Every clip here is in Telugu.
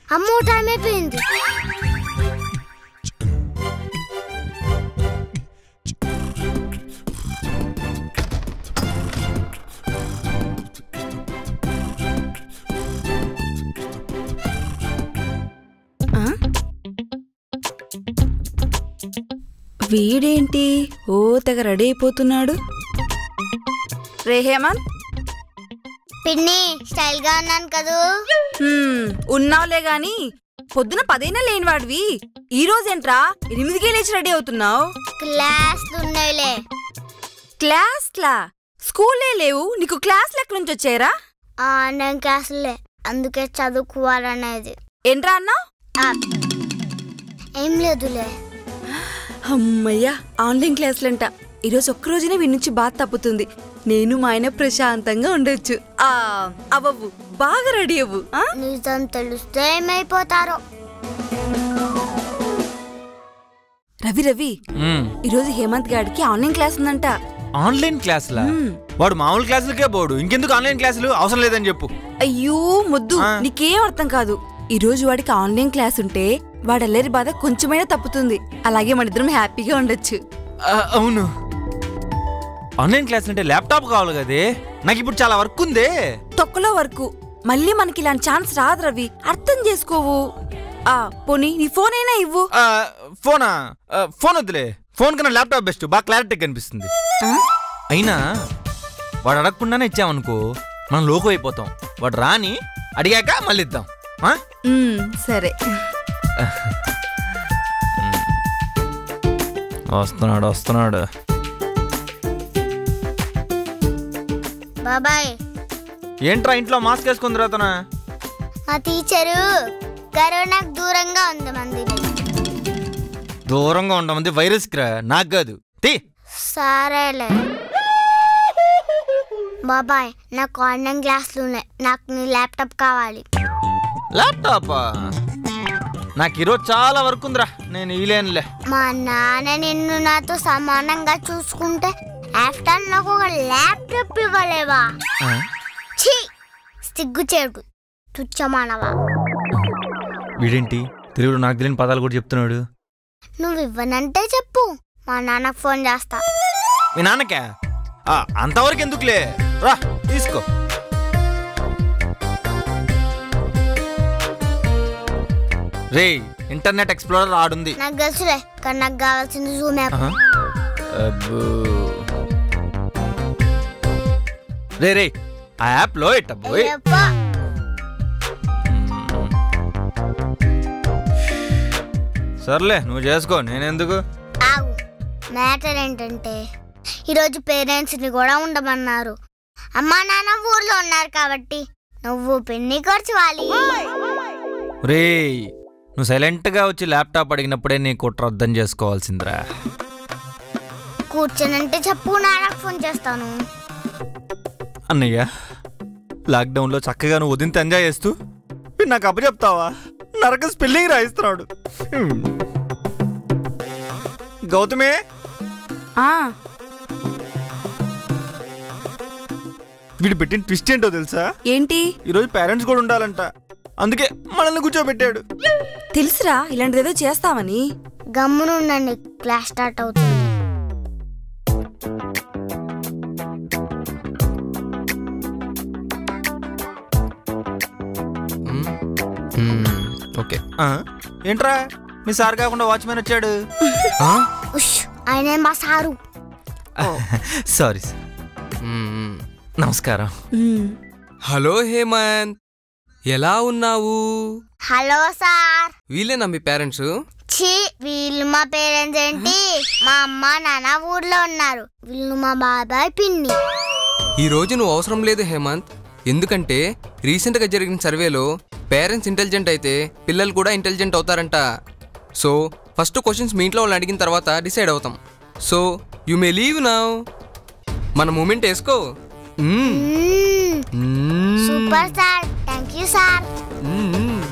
అమ్మో టైం అయిపోయింది ఆ? వీడేంటి ఓ తెగ రెడీ అయిపోతున్నాడు రే హేమంత్ పిన్ని స్టైల్ గా ఉన్నాను కదూ హ్మ్, ఉన్నావులే గాని పొద్దున పదైనా లేనివాడివి ఈ రోజేంట్రా ఎనిమిదికే లేచి రెడీ అవుతున్నావు క్లాస్లు ఉన్నాయిలే క్లాస్లా స్కూలే లేవు నీకు క్లాస్ ఎక్కడి నుంచి వచ్చాయరా ఆన్లైన్ క్లాసులే అందుకే చదువుకోవాలనేది ఏంట్రా అన్నావు ఆ, ఏం లేదులే అమ్మయ్యా ఆన్లైన్ క్లాసులంట ఈరోజు ఒక్క రోజునే వీడి నుంచి బాధ తప్పుతుంది నేను మా ఆయన ప్రశాంతంగా ఉండొచ్చు ఆ అవ్వవు బాగా రెడీ అవ్వు ఆ? నిజం తెలిస్తే ఏమైపోతారో రవి రవి మ్మ్. ఈరోజు హేమంత్ గాడికి ఆన్లైన్ క్లాస్ ఉందంట ఆన్లైన్ క్లాసులా వాడు మామూలు క్లాసులకే పోడు ఇంకెందుకు ఆన్లైన్ క్లాసులు అవసరం లేదని చెప్పు అయ్యో ముద్దు ఆ. నీకేం అర్థం కాదు ఈ రోజు వాడికి ఆన్లైన్ క్లాస్ ఉంటే వాడి అల్లరి బాధ కొంచెమైనా తప్పుతుంది అలాగే మన ఇద్దరం హ్యాపీగా ఉండొచ్చు ఆ, అవును ఆన్లైన్ క్లాస్ అంటే ల్యాప్టాప్ కావాలి కదే నాకు ఇప్పుడు చాలా వర్క్ ఉందే తొక్కలో వరకు మళ్ళీ మనకి ఇలాంటి ఛాన్స్ రాదు రవి అర్థం చేసుకోవు ఆ పోనీ నీ ఫోన్ అయినా ఇవ్వు ఆ, ఫోనా ఆ, ఫోన్ వద్దులే ఫోన్ కన్నా ల్యాప్టాప్ బెస్ట్ బాగా క్లారిటీ కనిపిస్తుంది ఆ? అయినా వాడు అడగకుండానే ఇచ్చామనుకో మనం లోకు అయిపోతాం వాడు రాని అడిగాక మళ్ళీ ఇద్దాం ఆ? ఉమ్, సరే వస్తున్నాడు వస్తున్నాడు బాబాయ్ ఏంట్రా ఇంట్లో మాస్క్ వేసుకుని తిరుగుతున్నా మా టీచరు కరోనాకు దూరంగా ఉంది మంది దూరంగా ఉండమంది వైరస్ రా నాకు కాదు తీ సరేలే బాబాయ్ నాకు ఆన్లైన్ క్లాసులు ఉన్నాయి నాకు నీ ల్యాప్టాప్ కావాలి ల్యాప్టాప్ నాకు ఈరోజు చాలా వర్క్ ఉందిరా నేను ఇలేనులే మా నాన్న నిన్ను నాతో సమానంగా చూసుకుంటే ఆఫ్టర్ నాకు ఒక ల్యాప్టాప్ ఇవ్వలేవా ఛీ సిగ్గు చేడు తుచ్చమానవా వీడేంటి తెలుగులో నాకు తెలియని పదాలు కూడా చెప్తున్నాడు నువ్వు ఇవ్వనంటే చెప్పు మా నాన్నకు ఫోన్ చేస్తా మీ నాన్నకే ఆ, అంతవరకు ఎందుకులే రా తీసుకో రే ఇంటర్నెట్ ఎక్స్ప్లోరర్ ఆడుంది నాకు తెలుసులే కానీ నాకు కావాల్సింది జూమ్ యాప్ ఆహా. అబ్బో. రే రే ఆ యాప్లో ఇట్ట పోయి అయ్యప్పా, సర్లే నువ్వు చేసుకో నేనెందుకు ఆగు మ్యాటర్ ఏంటంటే ఈరోజు పేరెంట్స్ని కూడా ఉండమన్నారు అమ్మా నాన్న ఊర్లో ఉన్నారు కాబట్టి నువ్వు పిన్ని ఖర్చువాలి రే నువ్వు సైలెంట్గా వచ్చి ల్యాప్టాప్ అడిగినప్పుడే నీ కుట్ర అర్థం చేసుకోవాల్సిందిరా కూర్చోనంటే చెప్పు నాన్నకు ఫోన్ చేస్తాను అన్నయ్య లాక్డౌన్లో చక్కగా నువ్వు ఉదయం ఎంజాయ్ చేస్తూ వీడు నాకు అప్పచెప్తావా నరక స్పెల్లింగ్ రాయిస్తున్నాడు హ్మ్. గౌతమే ఆ వీడు పెట్టిన ట్విస్ట్ ఏంటో తెలుసా ఏంటి ఈరోజు పేరెంట్స్ కూడా ఉండాలంట అందుకే మనల్ని కూర్చోబెట్టాడు తెలుసురా ఇలాంటిదేదో చేస్తావని గమ్మునుండండి క్లాస్ స్టార్ట్ అవుతుంది ఓకే ఆ, ఏంట్రా మీ సార్ కాకుండా వాచ్మెన్ వచ్చాడు ఉష్ ఆయనే మా సారు సారీ సార్ నమస్కారం ఉమ్, హలో హేమంత్ ఎలా ఉన్నావు హలో సార్ వీళ్ళేనా మీ పేరెంట్స్ ఛీ వీళ్ళు మా పేరెంట్స్ ఏంటి మా అమ్మ నాన్న ఊర్లో ఉన్నారు వీళ్ళు మా బాబాయ్ పిన్ని ఈ రోజు నువ్వు అవసరం లేదు హేమంత్ ఎందుకంటే రీసెంట్గా జరిగిన సర్వేలో పేరెంట్స్ ఇంటెలిజెంట్ అయితే పిల్లలు కూడా ఇంటెలిజెంట్ అవుతారంట సో ఫస్ట్ క్వశ్చన్స్ మీ ఇంట్లో వాళ్ళని అడిగిన తర్వాత డిసైడ్ అవుతాం so you may leave now మన మూమెంట్ వేసుకో మ్మ్. మ్మ్. మ్మ్. Super sir thank you sir మ్మ్.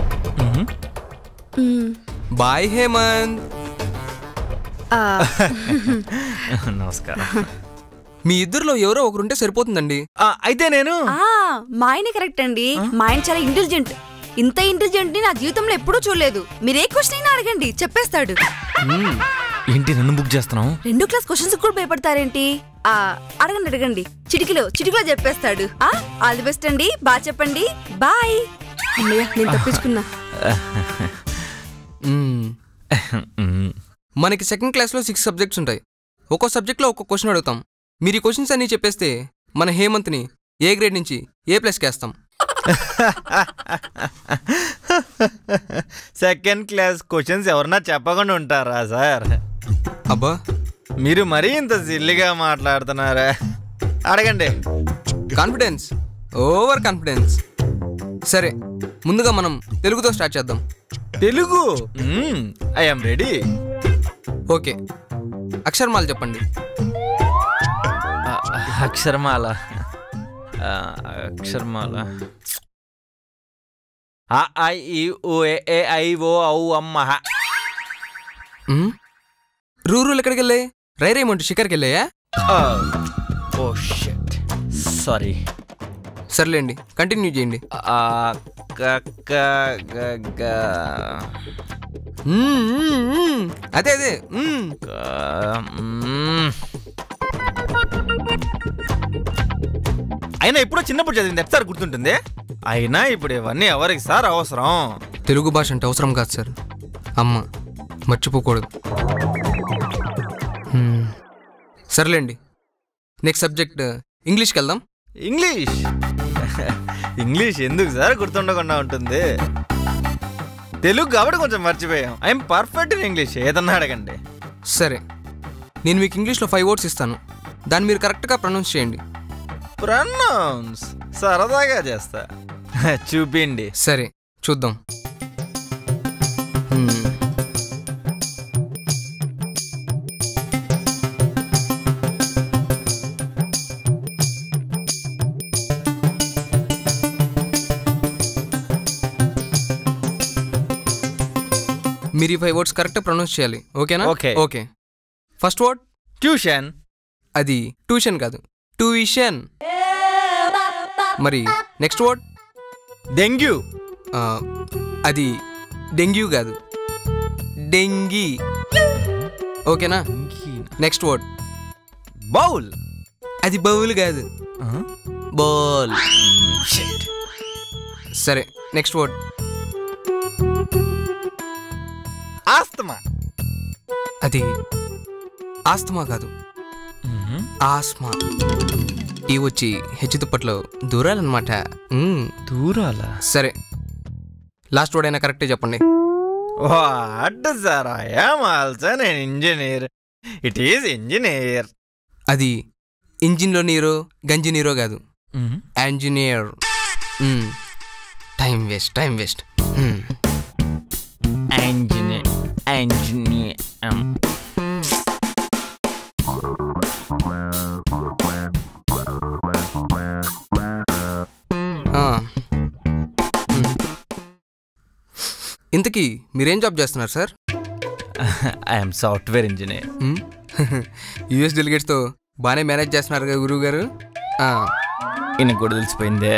ఉమ్, బాయ్ హేమంత్ ఆ, నమస్కారం మీ ఇద్దరిలో ఎవరో ఒకరుంటే సరిపోతుందండి ఆ, అయితే నేను ఆ, మా ఆయన కరెక్ట్ అండి మా ఆయన చాలా ఇంటెలిజెంట్ ఇంత ఇంటెలిజెంట్ ని నా జీవితంలో ఎప్పుడూ చూడలేదు మీరు ఏ క్వశ్చన్ అయినా అడగండి చెప్పేస్తాడు మ్మ్. ఏంటి నన్ను బుక్ చేస్తున్నావు రెండో క్లాస్ క్వశ్చన్స్ కూడా భయపడతారేంటి ఆ అడగండి అడగండి చిటికలో చిటికలో చెప్పేస్తాడు ఆ ఆల్ ది బెస్ట్ అండి బాగా చెప్పండి బాయ్ అమ్మయ్య నేను తప్పించుకున్నా మ్మ్. మ్మ్. మనకి సెకండ్ క్లాస్లో సిక్స్ సబ్జెక్ట్స్ ఉంటాయి ఒక్కో సబ్జెక్ట్లో ఒక్కో క్వశ్చన్ అడుగుతాం మీరు ఈ క్వశ్చన్స్ అన్నీ చెప్పేస్తే మన హేమంత్ని ఏ గ్రేడ్ నుంచి ఏ ప్లస్కి వేస్తాం సెకండ్ క్లాస్ క్వశ్చన్స్ ఎవరన్నా చెప్పకుండా ఉంటారా సార్ అబ్బా మీరు మరీ ఇంత సిల్లిగా మాట్లాడుతున్నారా అడగండి కాన్ఫిడెన్స్ ఓవర్ కాన్ఫిడెన్స్ సరే ముందుగా మనం తెలుగుతో స్టార్ట్ చేద్దాం తెలుగు ఐఎమ్ రెడీ ఓకే అక్షరమాలు చెప్పండి అక్షరమాల ఆ, అక్షరమాల ఆ, ఐ, ఈ, ఉ, ఏ, ఏ, ఐ, ఓ, ఔ, అమ్మ హ. మ్మ్? రూరూలు ఎక్కడికి వెళ్ళాయి రైరేమంటు షికార్కి వెళ్ళాయా ఆ, ఓ షట్ సారీ సర్లేండి కంటిన్యూ చేయండి ఆ, క, క, గ, గ, మ్మ్, మ్మ్, మ్మ్. అదే అదే మ్మ్. క, మ్మ్. అయినా ఎప్పుడో చిన్నప్పుడు చదివింది ఎప్పుడు గుర్తుంటుంది అయినా ఇప్పుడు ఇవన్నీ ఎవరికి సార్ అవసరం తెలుగు భాష అంటే అవసరం కాదు సార్ అమ్మ మర్చిపోకూడదు మ్మ్. సర్లేండి నెక్స్ట్ సబ్జెక్ట్ ఇంగ్లీష్కి వెళ్దాం ఇంగ్లీష్ ఇంగ్లీష్ ఎందుకు సార్ గుర్తుండకుండా ఉంటుంది తెలుగు కాబట్టి కొంచెం మర్చిపోయాం ఐఎమ్ పర్ఫెక్ట్ ఇన్ ఇంగ్లీష్ ఏదన్నా అడగండి సరే నేను మీకు ఇంగ్లీష్లో ఫైవ్ వర్డ్స్ ఇస్తాను దాన్ని మీరు కరెక్ట్గా ప్రొనౌన్స్ చేయండి ప్రనౌన్స్ సరదాగా చేస్తా చూపిండి సరే చూద్దాం మ్మ్. మీరు ఈ ఫైవ్ వర్డ్స్ కరెక్ట్గా ప్రొనౌన్స్ చేయాలి ఓకేనా Okay. Okay first word tuition అది ట్యూషన్ కాదు ట్యూషన్ మరి నెక్స్ట్ వర్డ్ డెంగ్యూ అది డెంగ్యూ కాదు డెంగీ ఓకేనా నెక్స్ట్ వర్డ్ బౌల్ అది బౌల్ కాదు బాల్ సరే నెక్స్ట్ వర్డ్ ఆస్తమా అది ఆస్తమా కాదు ఆస్మా ఈ వచ్చి హెచ్చు దుప్పట్లో దూరాలన్నమాట మ్మ్. దూరాలా సరే లాస్ట్ వర్డ్ అయినా కరెక్టే చెప్పండి వాట్ సార్ ఐఎమ్ ఆల్సో నేను ఇంజనీర్ ఇట్ ఈస్ ఇంజనీర్ అది ఇంజిన్లో నీరో గంజి నీరో కాదు engineer time waste time waste engineer engineer ఇంతకీ మీరేం జాబ్ చేస్తున్నారు sir I'm software engineer US డెలిగేట్స్తో బాగానే మేనేజ్ చేస్తున్నారు కదా గురువు గారు ఈయనకు కూడా తెలిసిపోయిందే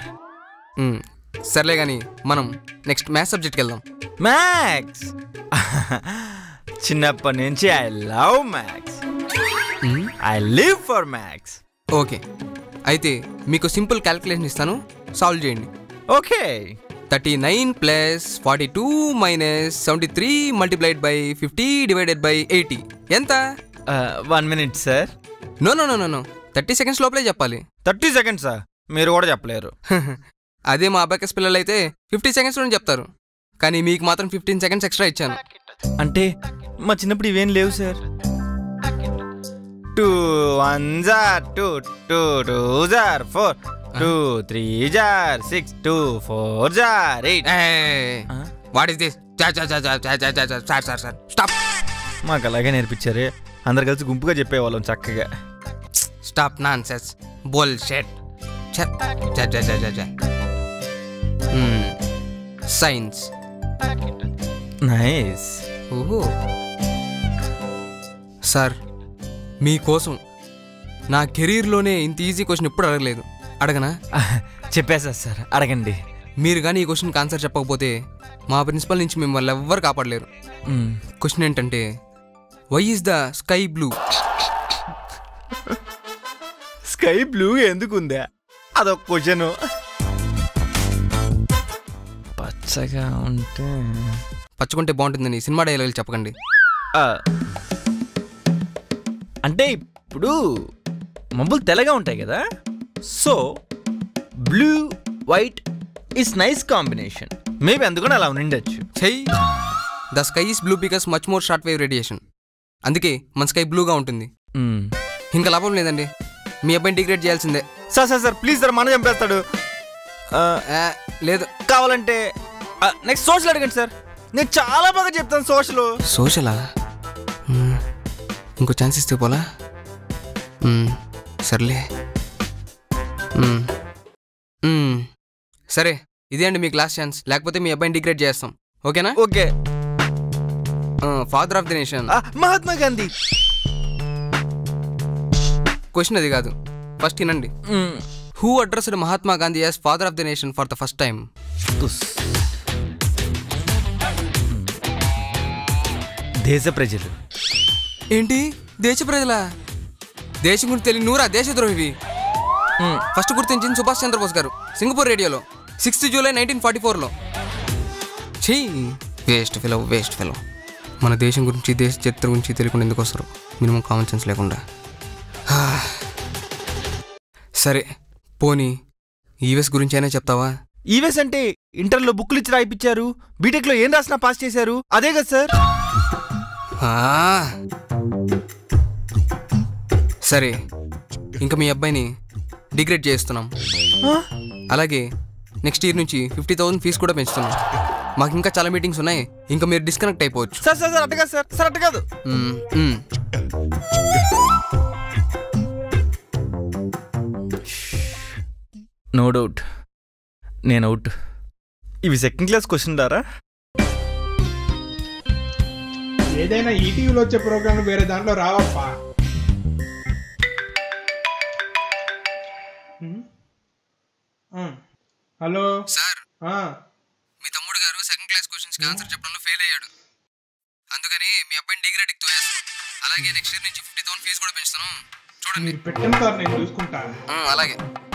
సర్లే కానీ మనం నెక్స్ట్ మ్యాథ్స్ సబ్జెక్ట్కి వెళ్దాం మ్యాథ్స్ చిన్నప్పటి నుంచి I love maths I live for maths okay అయితే మీకు సింపుల్ క్యాల్కులేషన్ ఇస్తాను సాల్వ్ చేయండి okay thirty nine plus forty two minus seventy three multiplied by fifty divided by eighty ఎంత one minute sir no no no no no thirty seconds లోపలే చెప్పాలి థర్టీ సెకండ్స్ సార్ మీరు కూడా చెప్పలేరు అదే మా అబ్బాకస్ పిల్లలు అయితే ఫిఫ్టీ సెకండ్స్లో చెప్తారు కానీ మీకు మాత్రం ఫిఫ్టీన్ సెకండ్స్ ఎక్స్ట్రా ఇచ్చాను అంటే మా చిన్నప్పుడు ఇవేం లేవు సార్ టూ వన్ జార్ టూ టూ టూ జార్ ఫోర్ టూ త్రీ జార్ సిక్స్ టూ ఫోర్ జార్ eight what is this sir sir sir stop మాకు అలాగే నేర్పించారే అందరు కలిసి గుంపుగా చెప్పేవాళ్ళం చక్కగా స్టాప్ నాన్ సెస్ బోల్ షెట్ సైన్స్ నైస్ ఓహో సార్ మీకోసం నా కెరీర్లోనే ఇంత ఈజీ క్వశ్చన్ ఎప్పుడు అడగలేదు అడగనా చెప్పేసా సార్ అడగండి మీరు కానీ ఈ క్వశ్చన్కి ఆన్సర్ చెప్పకపోతే మా ప్రిన్సిపల్ నుంచి మిమ్మల్ని ఎవ్వరు కాపాడలేరు క్వశ్చన్ ఏంటంటే why is the sky blue sky blue ఎందుకుందా అదొక క్వశ్చన్ పచ్చగా ఉంటే పచ్చుకుంటే బాగుంటుందని సినిమా డైలాగులు చెప్పకండి ఆ, అంటే ఇప్పుడు మబ్బులు తెల్లగా ఉంటాయి కదా so blue white is nice combination maybe అందుకని అలా ఉండిండొచ్చు చెయ్యి the sky is blue because much more short wave radiation అందుకే మన స్కై బ్లూగా ఉంటుంది మ్మ్. ఇంకా లాభం లేదండి మీ అబ్బాయిని డిగ్రేడ్ చేయాల్సిందే sir sir sir please sir మన చంపేస్తాడు ఆ, ఆ, లేదు కావాలంటే నెక్స్ట్ సోషల్ అడగండి సార్ నేను చాలా బాగా చెప్తాను సోషల్ సోషలా మ్మ్. ఇంకో ఛాన్స్ ఇస్తే పోలా మ్మ్. సర్లే మ్మ్. మ్మ్. సరే ఇదే అండి మీ క్లాస్ ఛాన్స్ లేకపోతే మీ అబ్బాయిని డిగ్రేడ్ చేస్తాం ఓకేనా okay father of the nation ఆ, మహాత్మా గాంధీ క్వశ్చన్ అది కాదు ఫస్ట్ వినండి hmm. Who addressed Mahatma Gandhi as father of the nation for the first time తుస్. దేశ ప్రజలు ఏంటి దేశ ప్రజల దేశం గురించి తెలియని నూరా దేశద్రోహివి మ్మ్. ఫస్ట్ గుర్తించింది సుభాష్ చంద్రబోస్ గారు సింగపూర్ రేడియోలో సిక్స్త్ జూలై నైన్టీన్ ఫార్టీ ఫోర్లో ఛీ వేస్ట్ ఫెలో వేస్ట్ ఫెలో మన దేశం గురించి దేశ చరిత్ర గురించి తెలియకుండా ఎందుకు వస్తారు మినిమం కామన్ సెన్స్ లేకుండా హా. సరే పోనీ ఈవెస్ గురించి అయినా చెప్తావా ఈవెస్ అంటే ఇంటర్లో బుక్లు ఇచ్చి రాయిపించారు బీటెక్లో ఏం రాసినా పాస్ చేశారు అదే కదా సార్ ఆ. సరే ఇంకా మీ అబ్బాయిని డిగ్రేడ్ చేస్తున్నాం ఆ? అలాగే నెక్స్ట్ ఇయర్ నుంచి ఫిఫ్టీ థౌసండ్ ఫీజు కూడా పెంచుతున్నాం మాకు ఇంకా చాలా మీటింగ్స్ ఉన్నాయి ఇంకా మీరు డిస్కనెక్ట్ అయిపోవచ్చు సార్ సార్ సార్ అట్ట కాదు సార్ సార్ అట్ట కాదు మ్మ్, మ్మ్. నో డౌట్ నేను అవుట్ ఇవి సెకండ్ క్లాస్ క్వశ్చన్ దారా ఏదైనా ఈటీవీలో వచ్చే ప్రోగ్రామ్ వేరే దాంట్లో రావప్పా ఉమ్. ఆ. హలో సార్ ఆ. మీ తమ్ముడు గారు సెకండ్ క్లాస్ క్వశ్చన్స్కి ఆన్సర్ చెప్పడంలో ఫెయిల్ అయ్యాడు అందుకని మీ అబ్బాయిని డిగ్రేడ్కి తోయేస్తున్నాం అలాగే నెక్స్ట్ ఇయర్ నుంచి ఫిఫ్టీ థౌసండ్ ఫీజు కూడా పెంచుతున్నాం చూడండి మీరు పెట్టండి సార్ నేను చూసుకుంటా మ్మ్, అలాగే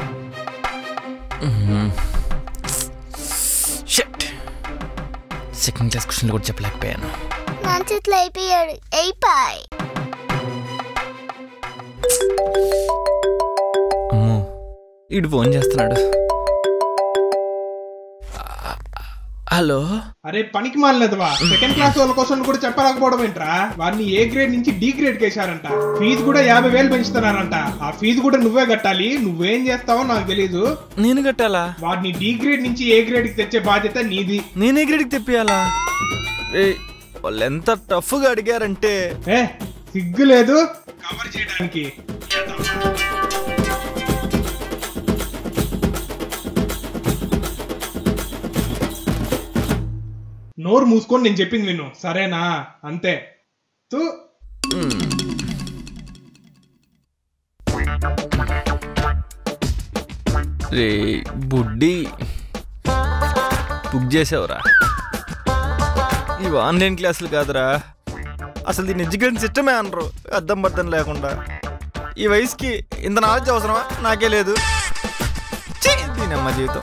షట్ సెకండ్ క్లాస్ క్వశ్చన్లు కూడా చెప్పలేకపోయాను నా చేతిలో అయిపోయాడు అయిపోయి అమ్మో ఇటు ఫోన్ చేస్తున్నాడు హలో అరే పనికి మానలేదువా సెకండ్ క్లాస్ వాళ్ళ కోసం కూడా చెప్పలేకపోవడం ఏంట్రా వారిని ఏ గ్రేడ్ నుంచి డి గ్రేడ్ కేసారంట ఫీజు కూడా యాభై వేలు పెంచుతున్నారంట ఆ ఫీజు కూడా నువ్వే కట్టాలి నువ్వేం చేస్తావో నాకు తెలీదు నేను కట్టాలా వారిని డి గ్రేడ్ నుంచి ఏ గ్రేడ్ కి తెచ్చే బాధ్యత నీది నేనే గ్రేడ్కి తెప్పియాలా ఏ వాళ్ళు ఎంత టఫ్గా అడిగారంటే ఏ సిగ్గు లేదు కవర్ చేయడానికి నోరు మూసుకొని నేను చెప్పింది విను సరేనా అంతే తూ రే బుడ్డి బుక్ చేసావురా ఇవి ఆన్లైన్ క్లాసులు కాదురా అసలు దీని ఎడ్యుకేషన్ సిస్టమే అనరు అర్థం పర్థం లేకుండా ఈ వయసుకి ఇంత నాలెడ్జ్ అవసరమా నాకే లేదు ఛీ, దీని అమ్మ జీవితం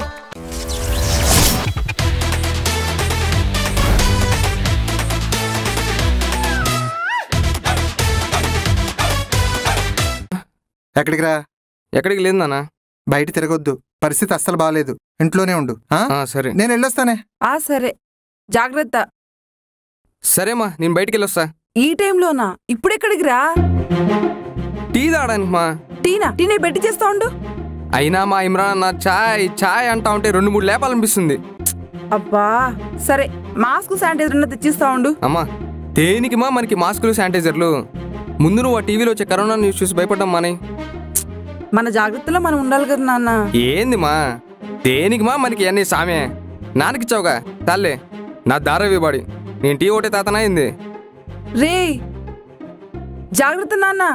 ఎక్కడికి రా ఎక్కడికి లేదు నాన్న బయట తిరగొద్దు పరిస్థితి అస్సలు బాగాలేదు ఇంట్లోనే ఉండు ఆ? ఆ, సరే నేను వెళ్ళొస్తానే ఆ సరే జాగ్రత్త సరేమ్మా నేను బయటికి వెళ్ళొస్తా ఈ టైంలోనా ఇప్పుడెక్కడికి రా టీ తాగడానికి మా టీనా టీనే పెట్టి చేస్తా ఉండు అయినా మా ఇమ్రాన్ అన్న ఛాయ్ ఛాయ్ అంటా ఉంటే రెండు మూడు లేపాలనిపిస్తుంది అబ్బా సరే మాస్క్ శానిటైజర్ ఉన్న తెచ్చిస్తా ఉండు అమ్మా దేనికి మా మనకి మాస్కులు శానిటైజర్లు ముందు నువ్వు ఆ టీవీలో వచ్చే కరోనా న్యూస్ చూసి భయపడ్డాం మానే మన జాగ్రత్తలో మనం ఉండాలి కదా నాన్న ఏంది మా దేనికి మా మనకి అన్నీ సామే నాన్నకిచ్చావుగా తల్లే నా దారవి బాడి నేను టీ ఒకటే తాతనా అయింది రే జాగ్రత్త నాన్న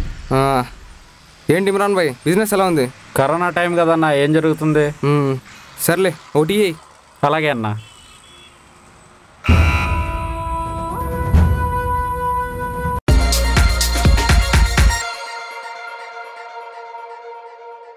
ఏంటి ఇమ్రాన్ భాయ్ బిజినెస్ ఎలా ఉంది కరోనా టైం కదన్నా ఏం జరుగుతుంది మ్మ్. సర్లే ఓటీ అలాగే అన్నా